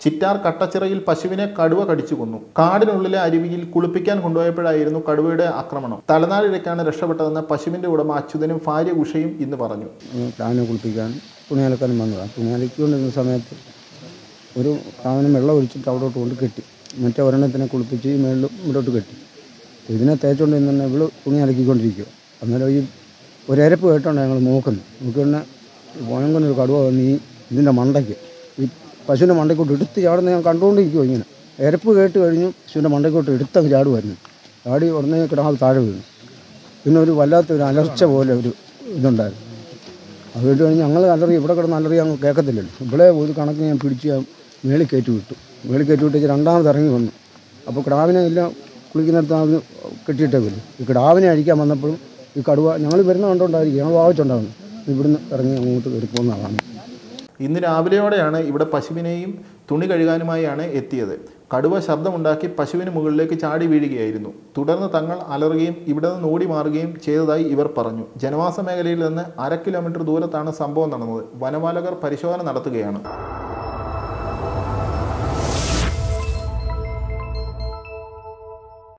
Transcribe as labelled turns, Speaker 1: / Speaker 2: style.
Speaker 1: ചിറ്റാർ കട്ടച്ചിറയിൽ പശുവിനെ കടുവ കടിച്ചു കൊന്നു കാടിനുള്ളിലെ അരുവിയിൽ കുളിപ്പിക്കാൻ കൊണ്ടുപോയപ്പോഴായിരുന്നു കടുവയുടെ ആക്രമണം തലനാടിഴക്കാണ് രക്ഷപ്പെട്ടതെന്ന് പശുവിന്റെ ഉടമ അച്യുതനും ഭാര്യ ഉഷയും ഇന്ന് പറഞ്ഞു
Speaker 2: പ്രാവിനെ കുളിപ്പിക്കാനും തുണി അലക്കാനും വന്നതാണ് തുണി അലക്കിക്കൊണ്ടിരുന്ന സമയത്ത് ഒരു പ്രാവിനെ വെള്ളം ഒഴിച്ചിട്ട് അവിടോട്ട് കൊണ്ട് കെട്ടി മറ്റേ ഒരെണ്ണത്തിനെ കുളിപ്പിച്ച് ഈ മേളിൽ ഇവിടോട്ട് കെട്ടി ഇതിനെ തേച്ചുകൊണ്ട് നിന്ന് ഇവള് തുണി അലക്കിക്കൊണ്ടിരിക്കുക അന്നേരം ഈ ഒരരപ്പ് കേട്ടോണ്ട് ഞങ്ങൾ നോക്കുന്നത് നോക്കിക്കൊണ്ട പോയങ്കൊണ്ടൊരു കടുവ വന്ന് ഈ ഇതിൻ്റെ മണ്ടയ്ക്ക് ഈ പശുവിൻ്റെ മണ്ടയ്ക്കോട്ട് എടുത്ത് ചാടുന്ന ഞാൻ കണ്ടുകൊണ്ടിരിക്കുമോ ഇങ്ങനെ എരപ്പ് കേട്ട് കഴിഞ്ഞു പശുവിൻ്റെ മണ്ടയ്ക്കോട്ട് എടുത്തങ്ങ് ചാടുമായിരുന്നു ചാടി ഉടനെ കിടാവ് താഴെ വീണു പിന്നെ ഒരു വല്ലാത്തൊരു അലർച്ച പോലെ ഒരു ഇതുണ്ടായിരുന്നു അത് കേട്ട് കഴിഞ്ഞ് ഞങ്ങൾ അലറി ഇവിടെ കിടന്ന് അലറി അങ്ങ് കേൾക്കത്തില്ലല്ലോ ഇവിടെ ഒരു കണക്ക് ഞാൻ പിടിച്ച് ഞാൻ മേളിൽ കയറ്റി വിട്ടു മേളിൽ കയറ്റി വിട്ടിട്ട് രണ്ടാമത് ഇറങ്ങി വന്നു അപ്പോൾ കിടാവിനെ എല്ലാം കുളിക്കുന്നിടത്ത് അത് കെട്ടിയിട്ടേക്കില്ല ഈ കിടാവിനെ അഴിക്കാൻ വന്നപ്പോഴും ഈ കടുവ ഞങ്ങൾ വരുന്ന കണ്ടുകൊണ്ടായിരിക്കും ഞങ്ങൾ വാവിച്ചുണ്ടാകുന്നു ഇവിടുന്ന് ഇറങ്ങി അങ്ങോട്ട് കയറി പോകുന്നതാണ്
Speaker 1: ഇന്ന് രാവിലെയോടെയാണ് ഇവിടെ പശുവിനെയും തുണി കഴുകാനുമായാണ് എത്തിയത് കടുവ ശബ്ദമുണ്ടാക്കി പശുവിന് മുകളിലേക്ക് ചാടി വീഴുകയായിരുന്നു തുടർന്ന് തങ്ങൾ അലറുകയും ഇവിടെ നിന്ന് ഓടി മാറുകയും ചെയ്തതായി ഇവർ പറഞ്ഞു ജനവാസ മേഖലയിൽ നിന്ന് അര കിലോമീറ്റർ ദൂരത്താണ് സംഭവം നടന്നത് വനപാലകർ പരിശോധന നടത്തുകയാണ്